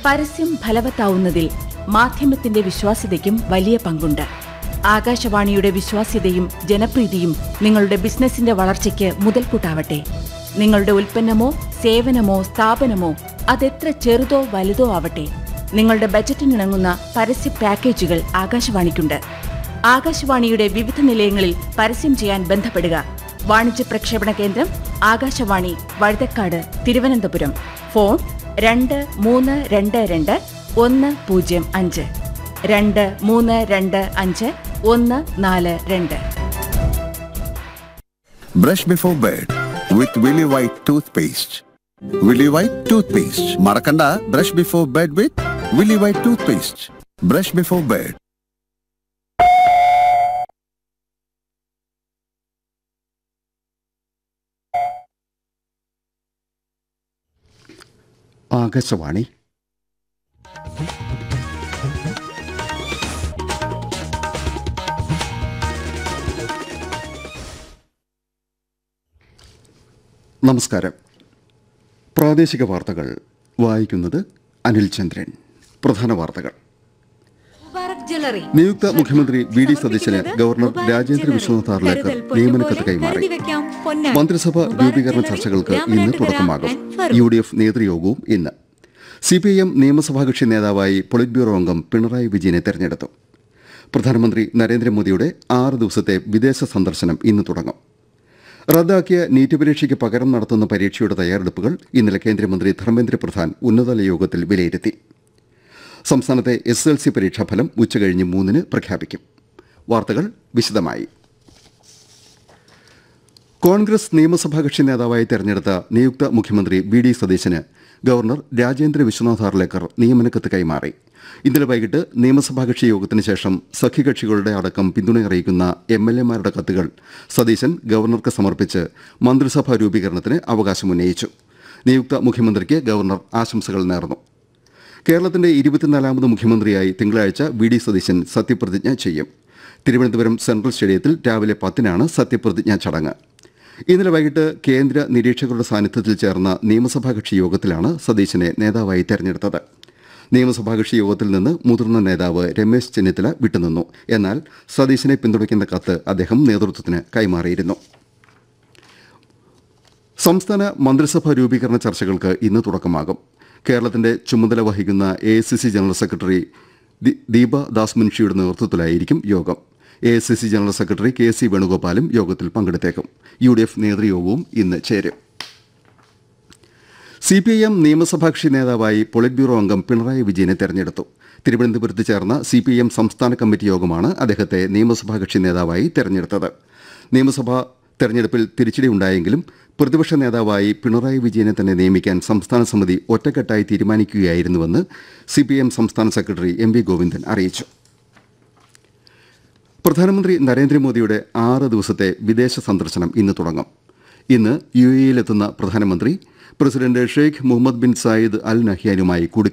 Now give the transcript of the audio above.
പരസ്യം ഫലവത്താവുന്നതിൽ മാധ്യമത്തിന്റെ വിശ്വാസ്യതയ്ക്കും വലിയ പങ്കുണ്ട് ആകാശവാണിയുടെ വിശ്വാസ്യതയും ജനപ്രീതിയും നിങ്ങളുടെ ബിസിനസിന്റെ വളർച്ചയ്ക്ക് മുതൽക്കൂട്ടാവട്ടെ നിങ്ങളുടെ ഉൽപ്പന്നമോ സേവനമോ സ്ഥാപനമോ അതെത്ര ചെറുതോ വലുതോ ആവട്ടെ നിങ്ങളുടെ ബജറ്റിനിണങ്ങുന്ന പരസ്യ പാക്കേജുകൾ ആകാശവാണിക്കുണ്ട് ആകാശവാണിയുടെ വിവിധ നിലയങ്ങളിൽ പരസ്യം ചെയ്യാൻ ബന്ധപ്പെടുക വാണിജ്യ പ്രക്ഷേപണ കേന്ദ്രം ആകാശവാണി വഴുതക്കാട് തിരുവനന്തപുരം ഫോൺ രണ്ട് മൂന്ന് രണ്ട് രണ്ട് ഒന്ന് പൂജ്യം അഞ്ച് രണ്ട് മൂന്ന് രണ്ട് അഞ്ച് ഒന്ന് നാല് രണ്ട് Brush before bed with Willy White toothpaste. Willy White toothpaste. Marakanda, brush before bed with Willy White toothpaste. Brush before bed. Akashvani നമസ്കാരം പ്രാദേശിക വാർത്തകൾ വായിക്കുന്നത് അനിൽ ചന്ദ്രൻ പ്രധാന വാർത്തകൾ മുബാറക് ജ്വല്ലറി നിയുക്ത മുഖ്യമന്ത്രി വി ഡി സതീശന് ഗവർണർ രാജേന്ദ്ര വിശ്വനാഥ് ആർലേക്കർ നിയമനക്കത്ത് കൈമാറി മന്ത്രിസഭ രൂപീകരണ ചർച്ചകൾക്ക് ഇന്ന് തുടക്കമാകും യു ഡി എഫ് നേതൃയോഗവും ഇന്ന് സി പി ഐ എം നിയമസഭാ കക്ഷി നേതാവായി പൊളിറ്റ് ബ്യൂറോ അംഗം പിണറായി വിജയനെ തെരഞ്ഞെടുത്തു പ്രധാനമന്ത്രി നരേന്ദ്രമോദിയുടെ ആറ് ദിവസത്തെ വിദേശ സന്ദർശനം ഇന്ന് തുടങ്ങും റദ്ദാക്കിയ നീറ്റ് പരീക്ഷയ്ക്ക് പകരം നടത്തുന്ന പരീക്ഷയുടെ തയ്യാറെടുപ്പുകൾ ഇന്നലെ കേന്ദ്രമന്ത്രി ധർമ്മേന്ദ്ര പ്രധാൻ ഉന്നതതല യോഗത്തിൽ വിലയിരുത്തി സംസ്ഥാനത്തെ എസ് എൽ സി പരീക്ഷാഫലം ഉച്ചകഴിഞ്ഞ് മൂന്നിന് പ്രഖ്യാപിക്കും വാർത്തകൾ വിശദമായി കോൺഗ്രസ് നിയമസഭാ കക്ഷി നേതാവായി തെരഞ്ഞെടുത്ത നിയുക്ത മുഖ്യമന്ത്രി വി ഡി സതീശന് ഗവർണർ രാജേന്ദ്ര വിശ്വനാഥ് ആർലേക്കർ നിയമനക്കത്ത് കൈമാറി ഇന്നലെ വൈകിട്ട് നിയമസഭാ കക്ഷി യോഗത്തിന് ശേഷം സഖ്യകക്ഷികളുടെ അടക്കം പിന്തുണ അറിയിക്കുന്ന എം എൽ എമാരുടെ കത്തുകൾ സതീശൻ ഗവർണർക്ക് സമർപ്പിച്ച് മന്ത്രിസഭാ രൂപീകരണത്തിന് അവകാശമുന്നയിച്ചു നിയുക്ത മുഖ്യമന്ത്രിക്ക് ഗവർണർ ആശംസകൾ നേർന്നു കേരളത്തിന്റെ ഇരുപത്തിനാലാമത് മുഖ്യമന്ത്രിയായി തിങ്കളാഴ്ച വി ഡി സതീശൻ സത്യപ്രതിജ്ഞ ചെയ്യും തിരുവനന്തപുരം സെൻട്രൽ സ്റ്റേഡിയത്തിൽ രാവിലെ പത്തിനാണ് സത്യപ്രതിജ്ഞാ ചടങ്ങ് ഇന്നലെ വൈകിട്ട് കേന്ദ്ര നിരീക്ഷകരുടെ സാന്നിധ്യത്തിൽ ചേർന്ന നിയമസഭാ കക്ഷി യോഗത്തിലാണ് സതീശനെ നേതാവായി തെരഞ്ഞെടുത്തത് നിയമസഭാ കക്ഷി യോഗത്തിൽ നിന്ന് മുതിർന്ന നേതാവ് രമേശ് ചെന്നിത്തല വിട്ടുനിന്നു എന്നാൽ സതീശനെ പിന്തുണയ്ക്കുന്ന കത്ത് അദ്ദേഹം നേതൃത്വത്തിന് കൈമാറിയിരുന്നു സംസ്ഥാന മന്ത്രിസഭാ രൂപീകരണ ചർച്ചകൾക്ക് ഇന്ന് തുടക്കമാകും കേരളത്തിന്റെ ചുമതല വഹിക്കുന്ന എ ജനറൽ സെക്രട്ടറി ദി- ദീപ ദാസ് മുൻഷിയുടെ നേതൃത്വത്തിലായിരിക്കും യോഗം A general secretary K C വേണുഗോപാലും യോഗത്തിൽ പങ്കെടുത്തേക്കും യു ഡി എഫ് നേതൃയോഗവും ഇന്ന് ചേരും സി പി ഐ എം നിയമസഭാ കക്ഷി നേതാവായി പൊളിറ്റ് ബ്യൂറോ അംഗം പിണറായി വിജയനെ തെരഞ്ഞെടുത്തു തിരുവനന്തപുരത്ത് ചേർന്ന സി പി ഐ എം സംസ്ഥാന കമ്മിറ്റി യോഗമാണ് അദ്ദേഹത്തെ നിയമസഭാ കക്ഷി നേതാവായി തെരഞ്ഞെടുത്തത് നിയമസഭാ തെരഞ്ഞെടുപ്പിൽ തിരിച്ചടിയുണ്ടായെങ്കിലും പ്രതിപക്ഷ നേതാവായി പിണറായി വിജയനെ തന്നെ നിയമിക്കാൻ സംസ്ഥാന സമിതി ഒറ്റക്കെട്ടായി തീരുമാനിക്കുകയായിരുന്നുവെന്ന് സി പി എം സംസ്ഥാന സെക്രട്ടറി എം വി ഗോവിന്ദൻ അറിയിച്ചു പ്രധാനമന്ത്രി നരേന്ദ്രമോദിയുടെ ആറ് ദിവസത്തെ വിദേശ സന്ദർശനം ഇന്ന് തുടങ്ങും ഇന്ന് യു എയിലെത്തുന്ന പ്രധാനമന്ത്രി president Sheikh Mohammed bin Zayed Al നഹ്യാനുമായി കൂടിക്കാഴ്ച